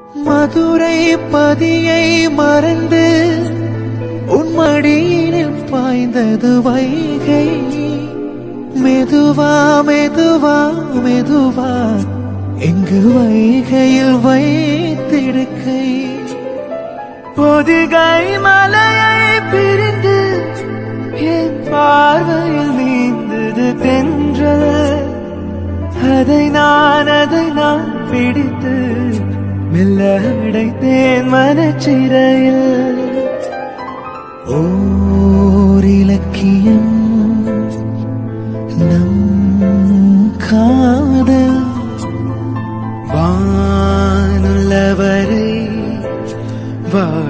மதுரை பதியை மறந்து உன் மடியினில் பாய்ந்தது வைகை மெதுவா மெதுவா மெதுவா எங்கு வைகையில் வைத்திடுக்கை பொதிகை மலையை பிரிந்து என் பார்வையில் நீந்தது தென்றல் அதை நான் அதை நான் பிடித்து மெல்ல அடைத்தேன் மனச்சிறையில் ஓர் இலக்கியம் நம் காதல் வானுள்ளவரை வா